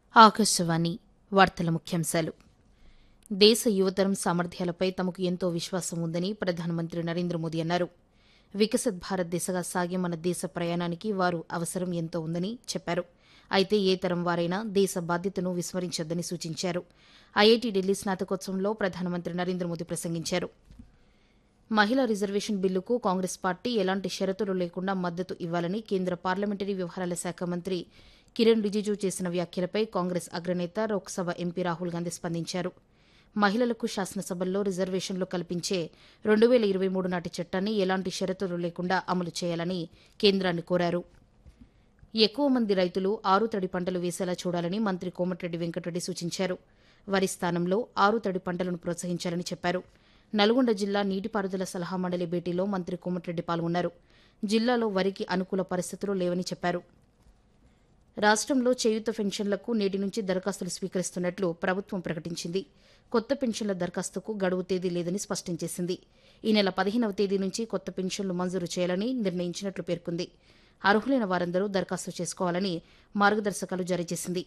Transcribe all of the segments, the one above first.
ఆకాశవాణి వార్తల ముఖ్యాంశాలు దేశ యువతరం సామర్థ్యాలపై తమకు ఎంతో విశ్వాసం ఉందని ప్రధానమంత్రి నరేంద్ర మోదీ అన్నారు వికసిత్ భారత్ దిశగా సాగే మన దేశ ప్రయాణానికి వారు అవసరం ఎంతో ఉందని చెప్పారు అయితే ఏ తరం వారైనా దేశ బాధ్యతను విస్మరించొద్దని సూచించారు ఐఐటి ఢిల్లీ స్నాతకోత్సవంలో ప్రధానమంత్రి నరేంద్ర మోదీ ప్రసంగించారు మహిళా రిజర్వేషన్ బిల్లుకు కాంగ్రెస్ పార్టీ ఎలాంటి షరతులు లేకుండా మద్దతు ఇవ్వాలని కేంద్ర పార్లమెంటరీ వ్యవహారాల శాఖ మంత్రి కిరణ్ రిజిజు చేసిన వ్యాఖ్యలపై కాంగ్రెస్ అగ్రనేత లోక్సభ ఎంపీ రాహుల్ గాంధీ స్పందించారు మహిళలకు శాసనసభల్లో రిజర్వేషన్లు కల్పించే రెండు వేల ఇరవై మూడు నాటి చట్టాన్ని ఎలాంటి షరతులు లేకుండా అమలు చేయాలని కేంద్రాన్ని కోరారు ఎక్కువ మంది రైతులు ఆరు తడి పంటలు వేసేలా చూడాలని మంత్రి కోమటిరెడ్డి వెంకటరెడ్డి సూచించారు వరి స్థానంలో ఆరు తడి పంటలను ప్రోత్సహించాలని చెప్పారు నల్గొండ జిల్లా నీటిపారుదల సలహా మండలి భేటీలో మంత్రి కోమటిరెడ్డి పాల్గొన్నారు జిల్లాలో వరికి అనుకూల పరిస్థితులు లేవని చెప్పారు రాష్ట్రంలో చేయూత పెన్షన్లకు నేటి నుంచి దరఖాస్తులు స్వీకరిస్తున్నట్లు ప్రభుత్వం ప్రకటించింది కొత్త పెన్షన్ల దరఖాస్తుకు గడువు తేదీ లేదని స్పష్టం చేసింది ఈ నెల పదిహేనవ తేదీ నుంచి కొత్త పెన్షన్లు మంజూరు చేయాలని నిర్ణయించినట్లు పేర్కొంది అర్హులైన వారందరూ దరఖాస్తు చేసుకోవాలని మార్గదర్శకాలు జారీ చేసింది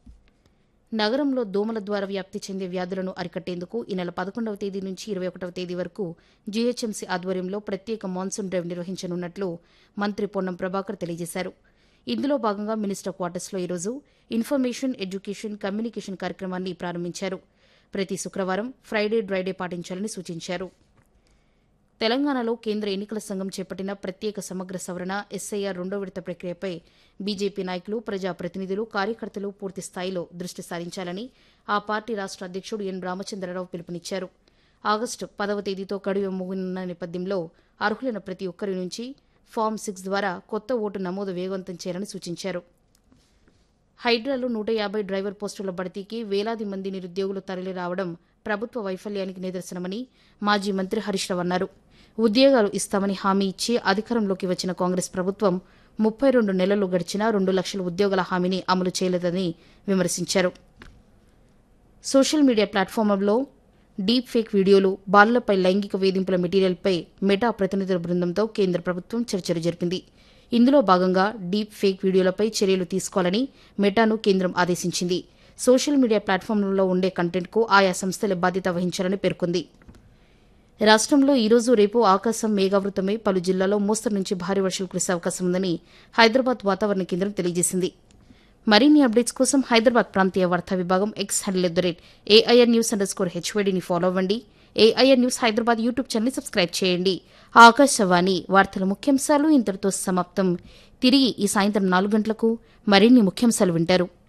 నగరంలో దోమల ద్వారా వ్యాప్తి చెందే వ్యాధులను అరికట్టేందుకు ఈ నెల పదకొండవ తేదీ నుంచి ఇరవై ఒకటవ తేదీ వరకు జీహెచ్ఎంసీ ఆధ్వర్యంలో ప్రత్యేక మాన్సూన్ డ్రైవ్ నిర్వహించనున్నట్లు మంత్రి పొన్నం ప్రభాకర్ తెలియజేశారు ఇందులో భాగంగా మినిస్టర్ క్వార్టర్స్లో ఈరోజు ఇన్ఫర్మేషన్ ఎడ్యుకేషన్ కమ్యూనికేషన్ కార్యక్రమాన్ని ప్రారంభించారు ప్రతి శుక్రవారం ఫ్రైడే డ్రైడే పాటించాలని సూచించారు తెలంగాణలో కేంద్ర ఎన్నికల సంఘం చేపట్టిన ప్రత్యేక సమగ్ర సవరణ ఎస్ఐఆర్ రెండో విడత ప్రక్రియపై బీజేపీ నాయకులు ప్రజాప్రతినిధులు కార్యకర్తలు పూర్తి స్థాయిలో దృష్టి సారించాలని ఆ పార్టీ రాష్ట అధ్యక్షుడు ఎన్ రామచంద్రరావు పిలుపునిచ్చారు ఆగస్టు పదవ తేదీతో గడువు ముగిన నేపథ్యంలో అర్హులైన ప్రతి ఒక్కరి నుంచి ఫామ్ సిక్స్ ద్వారా కొత్త ఓటు నమోదు వేగవంతం చేయాలని సూచించారు హైడ్రాలో నూట యాభై డ్రైవర్ పోస్టుల భర్తీకి వేలాది మంది నిరుద్యోగులు తరలి రావడం ప్రభుత్వ వైఫల్యానికి నిదర్శనమని మాజీ మంత్రి హరీష్ రావు అన్నారు ఉద్యోగాలు ఇస్తామని హామీ ఇచ్చి అధికారంలోకి వచ్చిన కాంగ్రెస్ ప్రభుత్వం ముప్పై రెండు నెలలు గడిచినా రెండు లక్షల ఉద్యోగాల హామీని అమలు చేయలేదని విమర్శించారు సోషల్ మీడియా ప్లాట్ఫామ్లలో డీప్ ఫేక్ వీడియోలు బాలులపై లైంగిక వేధింపుల మెటీరియల్పై మెటా ప్రతినిధుల బృందంతో కేంద్ర ప్రభుత్వం చర్చలు జరిపింది ఇందులో భాగంగా డీప్ ఫేక్ వీడియోలపై చర్యలు తీసుకోవాలని మెటాను కేంద్రం ఆదేశించింది సోషల్ మీడియా ప్లాట్ఫామ్లలో ఉండే కంటెంట్కు ఆయా సంస్థలే బాధ్యత వహించాలని పేర్కొంది రాష్ట్రంలో ఈరోజు రేపు ఆకాశం మేఘావృతమై పలు జిల్లాల్లో మోస్తరు నుంచి భారీ వర్షాలు కురిసే అవకాశం ఉందని హైదరాబాద్ వాతావరణ కేంద్రం తెలియజేసింది మరిన్ని అప్డేట్స్ కోసం హైదరాబాద్ ప్రాంతీయ వార్తా విభాగం X handle at the rate AIR news underscore హెచ్వైడీని ఫాలో అవ్వండి ఏఐఆర్ న్యూస్ హైదరాబాద్ యూట్యూబ్ ఛానల్ని సబ్స్క్రైబ్ చేయండి ఆకాశవాణి వార్తల ముఖ్యాంశాలు ఇంతటితో సమాప్తం తిరిగి ఈ సాయంత్రం నాలుగు గంటలకు మరిన్ని ముఖ్యాంశాలు వింటారు